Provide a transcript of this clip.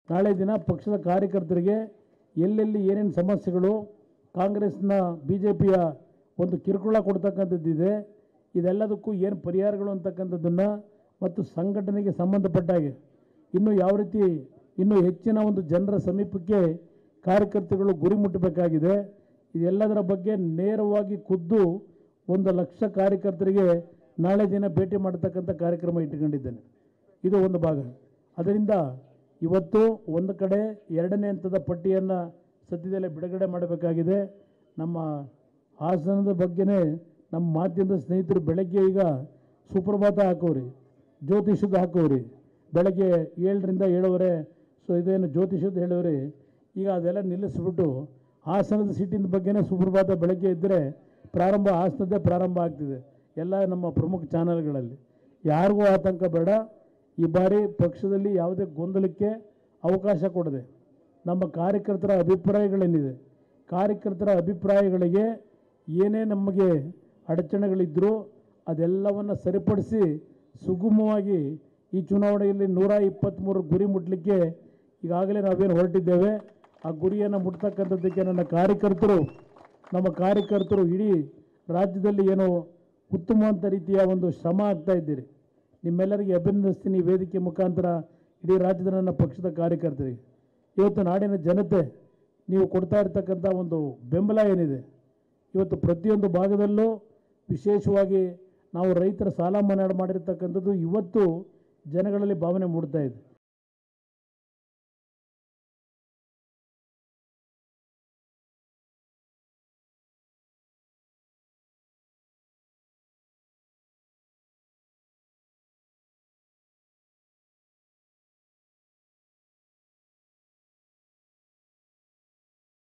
ನಾಳೆ ದಿನ ಪಕ್ಷದ ಕಾರ್ಯಕರ್ತರಿಗೆ ಎಲ್ಲೆಲ್ಲಿ ಏನೇನು ಸಮಸ್ಯೆಗಳು ಕಾಂಗ್ರೆಸ್ನ ಬಿ ಜೆ ಪಿಯ ಒಂದು ಕಿರುಕುಳ ಕೊಡ್ತಕ್ಕಂಥದ್ದಿದೆ ಇದೆಲ್ಲದಕ್ಕೂ ಏನು ಪರಿಹಾರಗಳು ಅಂತಕ್ಕಂಥದ್ದನ್ನು ಮತ್ತು ಸಂಘಟನೆಗೆ ಸಂಬಂಧಪಟ್ಟ ಹಾಗೆ ಇನ್ನು ಯಾವ ರೀತಿ ಇನ್ನೂ ಹೆಚ್ಚಿನ ಒಂದು ಜನರ ಸಮೀಪಕ್ಕೆ ಕಾರ್ಯಕರ್ತರುಗಳು ಗುರಿ ಮುಟ್ಟಬೇಕಾಗಿದೆ ಇದೆಲ್ಲದರ ಬಗ್ಗೆ ನೇರವಾಗಿ ಖುದ್ದು ಒಂದು ಲಕ್ಷ ಕಾರ್ಯಕರ್ತರಿಗೆ ನಾಳೆ ದಿನ ಭೇಟಿ ಮಾಡತಕ್ಕಂಥ ಕಾರ್ಯಕ್ರಮ ಇಟ್ಟುಕೊಂಡಿದ್ದೇನೆ ಇದು ಒಂದು ಭಾಗ ಅದರಿಂದ ಇವತ್ತು ಒಂದು ಕಡೆ ಎರಡನೇ ಹಂತದ ಪಟ್ಟಿಯನ್ನು ಸದ್ಯದಲ್ಲೇ ಬಿಡುಗಡೆ ಮಾಡಬೇಕಾಗಿದೆ ನಮ್ಮ ಹಾಸನದ ಬಗ್ಗೆನೇ ನಮ್ಮ ಮಾಧ್ಯಮದ ಸ್ನೇಹಿತರು ಬೆಳಗ್ಗೆ ಈಗ ಸುಪ್ರಭಾತ ಹಾಕೋರಿ ಜ್ಯೋತಿಷದ ಹಾಕೋರಿ ಬೆಳಗ್ಗೆ ಏಳರಿಂದ ಏಳುವರೆ ಸೊ ಇದೇನು ಜ್ಯೋತಿಷದ ಹೇಳೋರಿ ಈಗ ಅದೆಲ್ಲ ನಿಲ್ಲಿಸ್ಬಿಟ್ಟು ಹಾಸನದ ಸೀಟಿನ ಬಗ್ಗೆನೇ ಸುಪ್ರಭಾತ ಬೆಳಗ್ಗೆ ಇದ್ದರೆ ಪ್ರಾರಂಭ ಹಾಸನದ್ದೇ ಪ್ರಾರಂಭ ಆಗ್ತಿದೆ ಎಲ್ಲ ನಮ್ಮ ಪ್ರಮುಖ ಚಾನಲ್ಗಳಲ್ಲಿ ಯಾರಿಗೂ ಆತಂಕ ಬೇಡ ಈ ಬಾರಿ ಪಕ್ಷದಲ್ಲಿ ಯಾವುದೇ ಗೊಂದಲಕ್ಕೆ ಅವಕಾಶ ಕೊಡದೆ ನಮ್ಮ ಕಾರ್ಯಕರ್ತರ ಅಭಿಪ್ರಾಯಗಳೇನಿದೆ ಕಾರ್ಯಕರ್ತರ ಅಭಿಪ್ರಾಯಗಳಿಗೆ ಏನೇ ನಮಗೆ ಅಡಚಣೆಗಳಿದ್ದರೂ ಅದೆಲ್ಲವನ್ನು ಸರಿಪಡಿಸಿ ಸುಗಮವಾಗಿ ಈ ಚುನಾವಣೆಯಲ್ಲಿ ನೂರ ಇಪ್ಪತ್ತ್ಮೂರು ಗುರಿ ಮುಟ್ಟಲಿಕ್ಕೆ ಈಗಾಗಲೇ ನಾವೇನು ಹೊರಟಿದ್ದೇವೆ ಆ ಗುರಿಯನ್ನು ಮುಟ್ತಕ್ಕಂಥದ್ದಕ್ಕೆ ನನ್ನ ಕಾರ್ಯಕರ್ತರು ನಮ್ಮ ಕಾರ್ಯಕರ್ತರು ಇಡೀ ರಾಜ್ಯದಲ್ಲಿ ಏನು ಉತ್ತಮವಂತ ರೀತಿಯ ಒಂದು ಶ್ರಮ ಆಗ್ತಾ ಇದ್ದೀರಿ ನಿಮ್ಮೆಲ್ಲರಿಗೆ ಅಭಿನಂದಿಸ್ತೀನಿ ಈ ವೇದಿಕೆ ಮುಖಾಂತರ ಇಡೀ ರಾಜ್ಯದ ನನ್ನ ಪಕ್ಷದ ಕಾರ್ಯಕರ್ತರಿಗೆ ಇವತ್ತು ನಾಡಿನ ಜನತೆ ನೀವು ಕೊಡ್ತಾ ಇರ್ತಕ್ಕಂಥ ಒಂದು ಬೆಂಬಲ ಏನಿದೆ ಇವತ್ತು ಪ್ರತಿಯೊಂದು ಭಾಗದಲ್ಲೂ ವಿಶೇಷವಾಗಿ ನಾವು ರೈತರ ಸಾಲ ಮನ್ನಾ ಮಾಡಿರ್ತಕ್ಕಂಥದ್ದು ಇವತ್ತು ಜನಗಳಲ್ಲಿ ಭಾವನೆ ಮೂಡ್ತಾ ಇದೆ